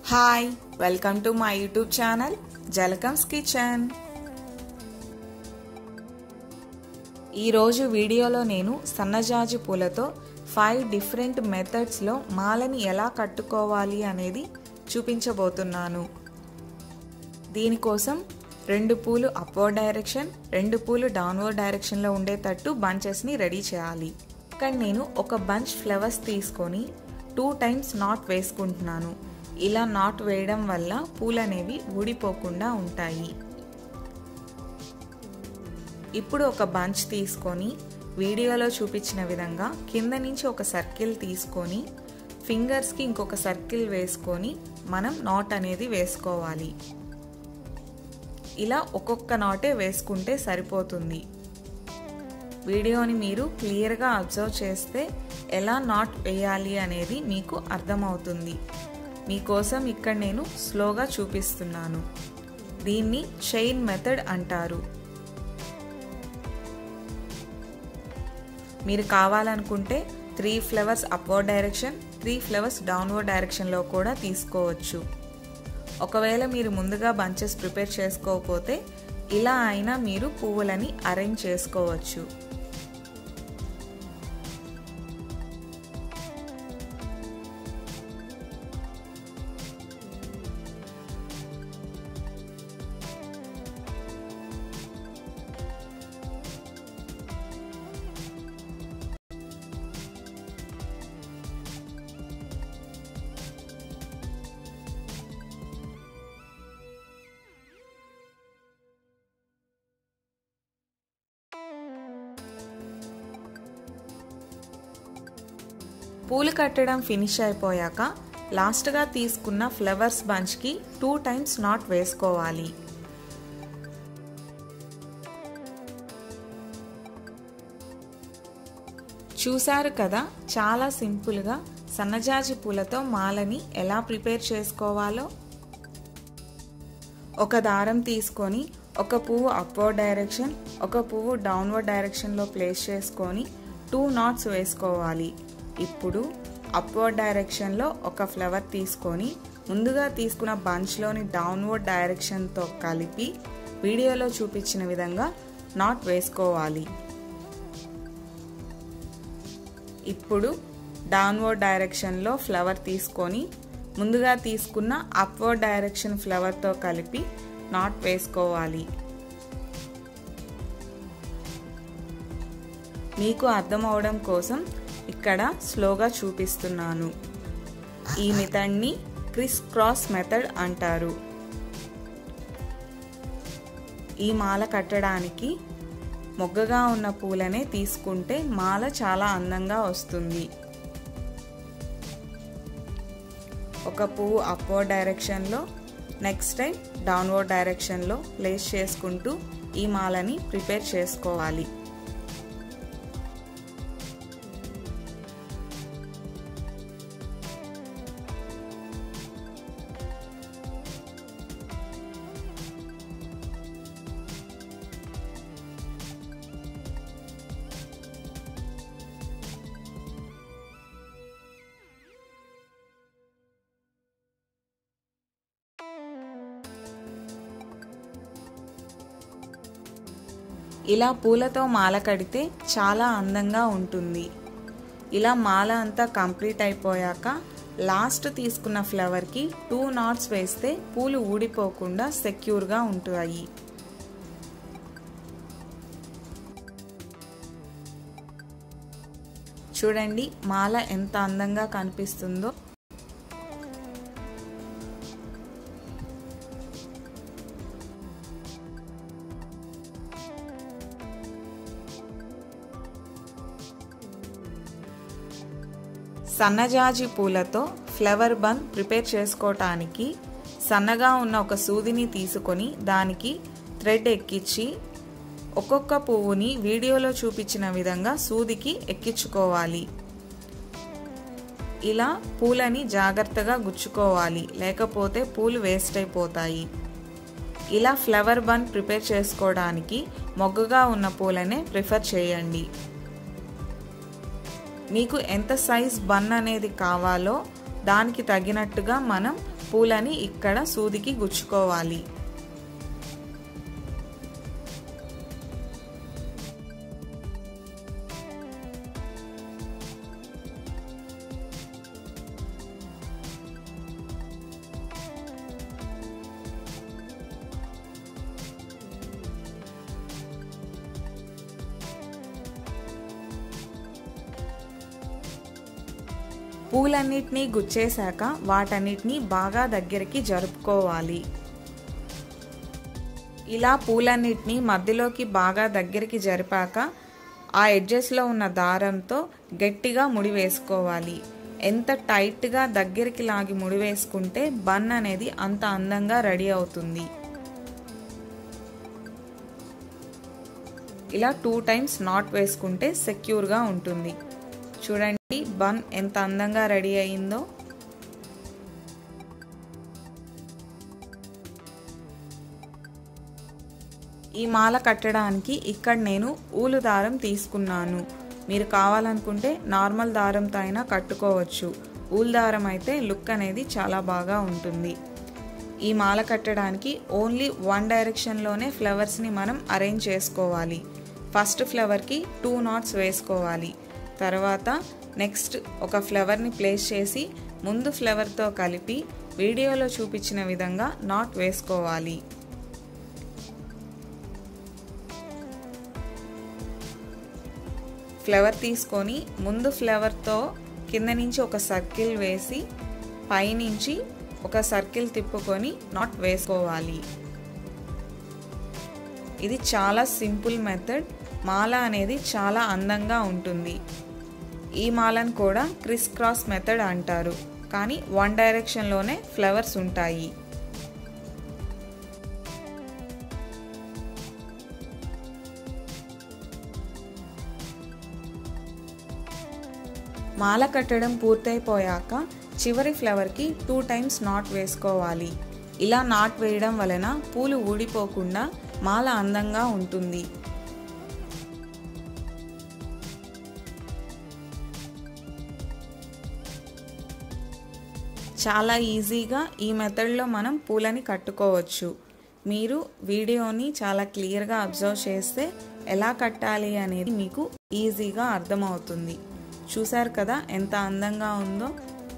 hi welcome to my YouTube channel జలకమ్స్ kitchen ఈరోజు వీడియోలో నేను సన్నజాజి పూలతో ఫైవ్ డిఫరెంట్ మెథడ్స్లో మాలని ఎలా కట్టుకోవాలి అనేది చూపించబోతున్నాను దీనికోసం రెండు పూలు అప్వర్డ్ డైరెక్షన్ రెండు పూలు డౌన్వర్డ్ డైరెక్షన్లో ఉండేటట్టు బంచెస్ని రెడీ చేయాలి ఇక్కడ నేను ఒక బంచ్ ఫ్లవర్స్ తీసుకొని టూ టైమ్స్ నాట్ వేసుకుంటున్నాను ఇలా నాట్ వేయడం వల్ల పూలు అనేవి ఊడిపోకుండా ఉంటాయి ఇప్పుడు ఒక బంచ్ తీసుకొని వీడియోలో చూపించిన విధంగా కింద నుంచి ఒక సర్కిల్ తీసుకొని ఫింగర్స్కి ఇంకొక సర్కిల్ వేసుకొని మనం నాట్ అనేది వేసుకోవాలి ఇలా ఒక్కొక్క నాటే వేసుకుంటే సరిపోతుంది వీడియోని మీరు క్లియర్గా అబ్జర్వ్ చేస్తే ఎలా నాట్ వేయాలి అనేది మీకు అర్థమవుతుంది మీకోసం ఇక్కడ నేను స్లోగా చూపిస్తున్నాను దీన్ని చైన్ మెథడ్ అంటారు మీరు కావాలనుకుంటే three flowers upward direction three flowers downward డైరెక్షన్లో కూడా తీసుకోవచ్చు ఒకవేళ మీరు ముందుగా బంచెస్ ప్రిపేర్ చేసుకోకపోతే ఇలా అయినా మీరు పువ్వులని అరేంజ్ చేసుకోవచ్చు పూలు కట్టడం ఫినిష్ అయిపోయాక లాస్ట్గా తీసుకున్న ఫ్లవర్స్ బంచ్కి టూ టైమ్స్ నాట్ వేసుకోవాలి చూశారు కదా చాలా సింపుల్గా సన్నజాజి పూలతో మాలని ఎలా ప్రిపేర్ చేసుకోవాలో ఒక దారం తీసుకొని ఒక పువ్వు అప్వర్డ్ డైరెక్షన్ ఒక పువ్వు డౌన్వర్డ్ డైరెక్షన్లో ప్లేస్ చేసుకొని టూ నాట్స్ వేసుకోవాలి ఇప్పుడు అప్వర్డ్ డైరెక్షన్లో ఒక ఫ్లవర్ తీసుకొని ముందుగా తీసుకున్న బంచ్లోని డౌన్వర్డ్ డైరెక్షన్తో కలిపి వీడియోలో చూపించిన విధంగా నాట్ వేసుకోవాలి ఇప్పుడు డౌన్వర్డ్ డైరెక్షన్లో ఫ్లవర్ తీసుకొని ముందుగా తీసుకున్న అప్వర్డ్ డైరెక్షన్ ఫ్లవర్తో కలిపి నాట్ వేసుకోవాలి మీకు అర్థం అవడం కోసం ఇక్కడ స్లోగా చూపిస్తున్నాను ఈ మెథడ్ని క్రిస్ క్రాస్ మెథడ్ అంటారు ఈ మాల కట్టడానికి మొగ్గగా ఉన్న పూలనే తీసుకుంటే మాల చాలా అందంగా వస్తుంది ఒక పువ్వు అప్వర్డ్ డైరెక్షన్లో నెక్స్ట్ టైం డౌన్వర్డ్ డైరెక్షన్లో ప్లేస్ చేసుకుంటూ ఈ మాలని ప్రిపేర్ చేసుకోవాలి ఇలా పూలతో మాల కడితే చాలా అందంగా ఉంటుంది ఇలా మాల అంతా కంప్లీట్ అయిపోయాక లాస్ట్ తీసుకున్న ఫ్లవర్కి టూ నాట్స్ వేస్తే పూలు ఊడిపోకుండా సెక్యూర్గా ఉంటాయి చూడండి మాల ఎంత అందంగా కనిపిస్తుందో సన్నజాజి పూలతో ఫ్లవర్ బన్ ప్రిపేర్ చేసుకోవటానికి సన్నగా ఉన్న ఒక సూదిని తీసుకొని దానికి థ్రెడ్ ఎక్కించి ఒక్కొక్క పువ్వుని వీడియోలో చూపించిన విధంగా సూదికి ఎక్కించుకోవాలి ఇలా పూలని జాగ్రత్తగా గుచ్చుకోవాలి లేకపోతే పూలు వేస్ట్ అయిపోతాయి ఇలా ఫ్లవర్ బన్ ప్రిపేర్ చేసుకోవడానికి మొగ్గగా ఉన్న పూలనే ప్రిఫర్ చేయండి మీకు ఎంత సైజ్ బన్ అనేది కావాలో దానికి తగినట్టుగా మనం పూలని ఇక్కడ సూదికి గుచ్చుకోవాలి పూలన్నిటినీ గుచ్చేశాక వాటన్నిటినీ బాగా దగ్గరికి జరుపుకోవాలి ఇలా పూలన్నిటినీ మధ్యలోకి బాగా దగ్గరికి జరిపాక ఆ ఎడ్జెస్లో ఉన్న దారంతో గట్టిగా ముడి వేసుకోవాలి ఎంత టైట్గా దగ్గరికి లాగి ముడి వేసుకుంటే బన్ అనేది అంత అందంగా రెడీ అవుతుంది ఇలా టూ టైమ్స్ నాట్ వేసుకుంటే సెక్యూర్గా ఉంటుంది చూడండి బన్ ఎంత అందంగా రెడీ అయిందో ఈ మాల కట్టడానికి ఇక్కడ నేను ఊలు దారం తీసుకున్నాను మీరు కావాలనుకుంటే నార్మల్ దారంతో అయినా కట్టుకోవచ్చు ఊలు దారం అయితే లుక్ అనేది చాలా బాగా ఉంటుంది ఈ మాల కట్టడానికి ఓన్లీ వన్ డైరెక్షన్లోనే ఫ్లవర్స్ని మనం అరేంజ్ చేసుకోవాలి ఫస్ట్ ఫ్లవర్కి టూ నాట్స్ వేసుకోవాలి తర్వాత నెక్స్ట్ ఒక ఫ్లవర్ని ప్లేస్ చేసి ముందు ఫ్లవర్తో కలిపి వీడియోలో చూపించిన విధంగా నాట్ వేసుకోవాలి ఫ్లవర్ తీసుకొని ముందు ఫ్లవర్తో కింద నుంచి ఒక సర్కిల్ వేసి పైనుంచి ఒక సర్కిల్ తిప్పుకొని నాట్ వేసుకోవాలి ఇది చాలా సింపుల్ మెథడ్ మాల అనేది చాలా అందంగా ఉంటుంది ఈ మాలను కూడా క్రిస్ క్రాస్ మెథడ్ అంటారు కానీ వన్ డైరెక్షన్లోనే ఫ్లవర్స్ ఉంటాయి మాల కట్టడం పూర్తయిపోయాక చివరి ఫ్లవర్కి టూ టైమ్స్ నాట్ వేసుకోవాలి ఇలా నాట్ వేయడం వలన పూలు ఊడిపోకుండా మాల అందంగా ఉంటుంది చాలా ఈజీగా ఈ మెథడ్లో మనం పూలని కట్టుకోవచ్చు మీరు వీడియోని చాలా క్లియర్గా అబ్జర్వ్ చేస్తే ఎలా కట్టాలి అనేది మీకు ఈజీగా అర్థమవుతుంది చూసారు కదా ఎంత అందంగా ఉందో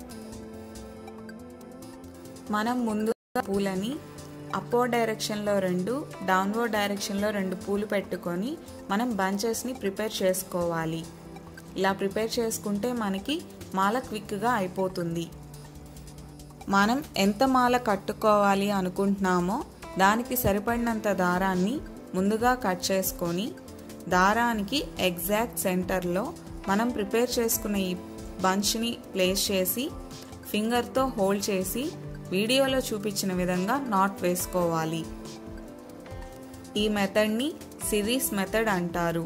మనం ముందుగా పూలని అప్వర్డ్ డైరెక్షన్లో రెండు డౌన్వర్డ్ డైరెక్షన్లో రెండు పూలు పెట్టుకొని మనం బంచెస్ని ప్రిపేర్ చేసుకోవాలి ఇలా ప్రిపేర్ చేసుకుంటే మనకి మాల క్విక్గా అయిపోతుంది మనం ఎంత మాల కట్టుకోవాలి అనుకుంటున్నామో దానికి సరిపడినంత దారాన్ని ముందుగా కట్ చేసుకొని దారానికి ఎగ్జాక్ట్ సెంటర్లో మనం ప్రిపేర్ చేసుకున్న ఈ బంచ్ని ప్లేస్ చేసి ఫింగర్తో హోల్డ్ చేసి వీడియోలో చూపించిన విధంగా నాట్ వేసుకోవాలి ఈ మెథడ్ని సిరీస్ మెథడ్ అంటారు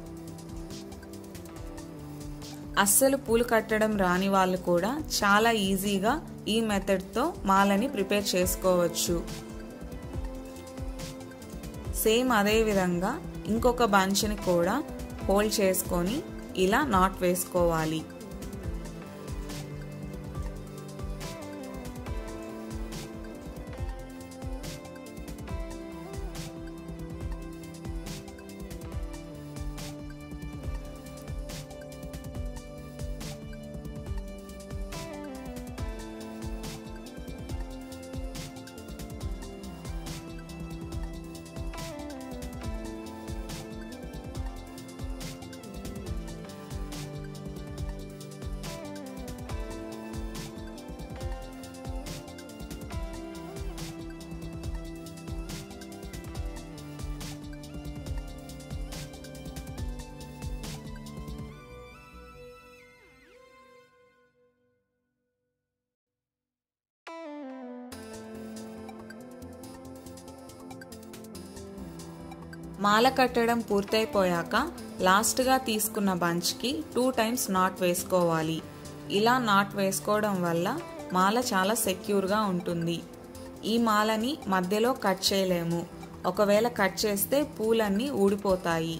అస్సలు పూలు కట్టడం రాని వాళ్ళు కూడా చాలా ఈజీగా ఈ మెథడ్తో మాలని ప్రిపేర్ చేసుకోవచ్చు సేమ్ అదే విధంగా ఇంకొక బంచ్ని కూడా హోల్డ్ చేసుకొని ఇలా నాట్ వేసుకోవాలి మాల కట్టడం పూర్తయిపోయాక లాస్ట్గా తీసుకున్న బంచ్కి టూ టైమ్స్ నాట్ వేసుకోవాలి ఇలా నాట్ వేసుకోవడం వల్ల మాల చాలా సెక్యూర్గా ఉంటుంది ఈ మాలని మధ్యలో కట్ చేయలేము ఒకవేళ కట్ చేస్తే పూలన్నీ ఊడిపోతాయి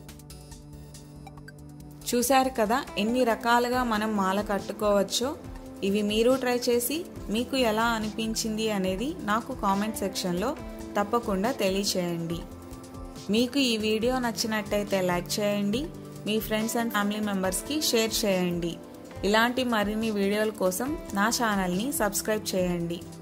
చూశారు కదా ఎన్ని రకాలుగా మనం మాల కట్టుకోవచ్చో ఇవి మీరు ట్రై చేసి మీకు ఎలా అనిపించింది అనేది నాకు కామెంట్ సెక్షన్లో తప్పకుండా తెలియచేయండి మీకు ఈ వీడియో నచ్చినట్టయితే లైక్ చేయండి మీ ఫ్రెండ్స్ అండ్ ఫ్యామిలీ మెంబర్స్కి షేర్ చేయండి ఇలాంటి మరిన్ని వీడియోల కోసం నా ఛానల్ని సబ్స్క్రైబ్ చేయండి